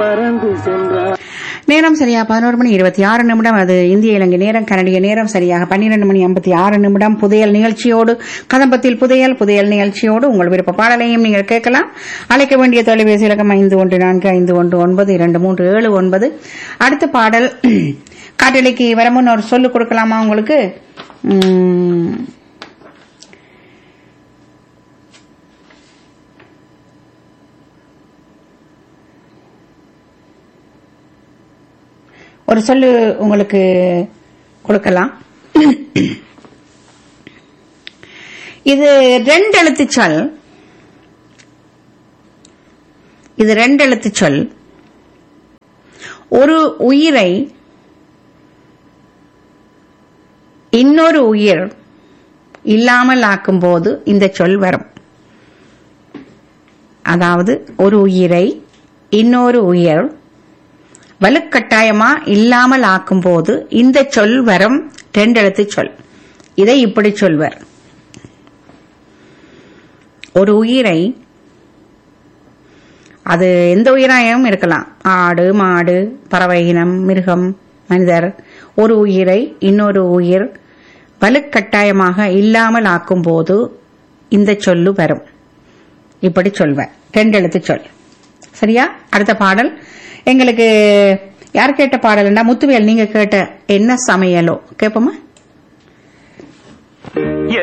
பறந்து சென்றார் நேரம் சரியா பதினோரு மணி இருபத்தி ஆறு நிமிடம் அது இந்திய இலங்கை நேரம் கனடிய நேரம் சரியாக பன்னிரண்டு மணி ஐம்பத்தி ஆறு நிமிடம் புதையல் நிகழ்ச்சியோடு கதம்பத்தில் புதையல் புதையல் நிகழ்ச்சியோடு உங்கள் விருப்ப பாடலையும் நீங்கள் கேட்கலாம் அழைக்க வேண்டிய தொலைபேசி இலக்கம் ஐந்து ஒன்று நான்கு ஐந்து ஒன்று ஒன்பது இரண்டு மூன்று ஏழு ஒன்பது அடுத்த பாடல் காட்டலைக்கு வரமுன்னு ஒரு சொல்லு கொடுக்கலாமா உங்களுக்கு உம், ஒரு சொல்லு உங்களுக்கு கொடுக்கலாம் இது ரெண்டு எழுத்து சொல் இது ரெண்டு எழுத்து சொல் ஒரு உயிரை இன்னொரு உயிர் இல்லாமல் ஆக்கும்போது இந்த சொல் வரும் அதாவது ஒரு உயிரை இன்னொரு உயிர் வலுக்கட்டாயமா இல்லாமல் ஆக்கும்போது இந்த சொல் வரும் ரெண்டெழுத்து சொல் இதை இப்படி சொல்வர் ஒரு உயிரை அது எந்த உயிராயும் இருக்கலாம் ஆடு மாடு பறவை இனம் மிருகம் மனிதர் ஒரு உயிரை இன்னொரு உயிர் வலுக்கட்டாயமாக இல்லாமல் ஆக்கும்போது இந்த சொல்லு வரும் இப்படி சொல்வர் ரெண்டெழுத்து சொல் சரியா அடுத்த பாடல் எங்களுக்கு யார் கேட்ட பாடல்னா முத்துவேல் நீங்க கேட்ட என்ன சமையலோ கேட்போமா